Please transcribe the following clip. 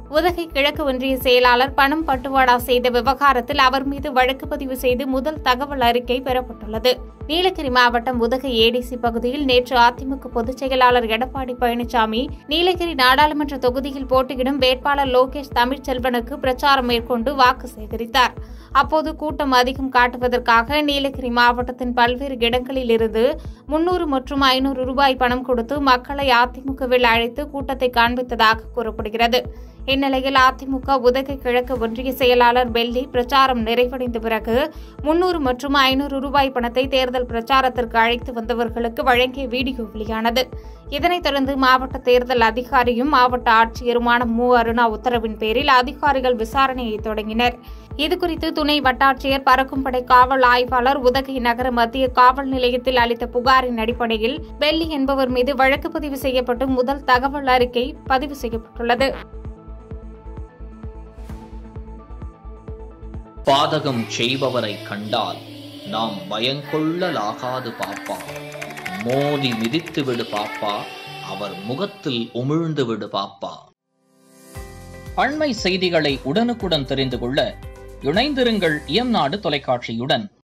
உதகை கிழக்கு ஒன்றிய செயலாளர் பணம் பட்டுவாடா செய்த விவகாரத்தில் அவர் மீது வழக்கு பதிவு செய்து முதல் தகவல் அறிக்கை பெறப்பட்டுள்ளது நீலகிரி மாவட்டம் உதகை ஏடிசி பகுதியில் நேற்று அதிமுக பொதுச் செயலாளர் எடப்பாடி பழனிசாமி நீலகிரி நாடாளுமன்ற தொகுதியில் போட்டியிடும் வேட்பாளர் லோகேஷ் தமிழ்ச்செல்வனுக்கு பிரச்சாரம் மேற்கொண்டு வாக்கு சேகரித்தார் அப்போது கூட்டம் அதிகம் காட்டுவதற்காக நீலகிரி மாவட்டத்தின் பல்வேறு இடங்களில் இருந்து முன்னூறு மற்றும் ஐநூறு ரூபாய் பணம் கொடுத்து மக்களை அதிமுகவில் அழைத்து கூட்டத்தை காண்பித்ததாக கூறப்படுகிறது இந்நிலையில் அதிமுக உதகை கிழக்கு ஒன்றிய செயலாளர் பெல்லி பிரச்சாரம் நிறைவடைந்த பிறகு முன்னூறு மற்றும் ஐநூறு ரூபாய் பணத்தை தேர்தல் பிரச்சாரத்திற்கு அழைத்து வந்தவர்களுக்கு வழங்கிய வீடியோ வெளியானது இதனைத் தொடர்ந்து மாவட்ட தேர்தல் அதிகாரியும் மாவட்ட ஆட்சியருமான மு அருணா உத்தரவின் பேரில் அதிகாரிகள் விசாரணையை தொடங்கினர் இதுகுறித்து துணை வட்டாட்சியர் பறக்கும்படை காவல் ஆய்வாளர் உதகை நகர மத்திய காவல் நிலையத்தில் அளித்த புகாரின் அடிப்படையில் பெல்லி என்பவர் மீது வழக்கு பதிவு செய்யப்பட்டு முதல் தகவல் அறிக்கை பதிவு செய்யப்பட்டுள்ளது பாதகம் செய்பவரை கண்டால் நாம் பயங்கொள்ளலாகாது பாப்பா மோதி மிதித்து விடு பாப்பா அவர் முகத்தில் உமிழ்ந்து விடு பாப்பா அண்மை செய்திகளை உடனுக்குடன் தெரிந்து கொள்ள இணைந்திருங்கள் இயம்நாடு தொலைக்காட்சியுடன்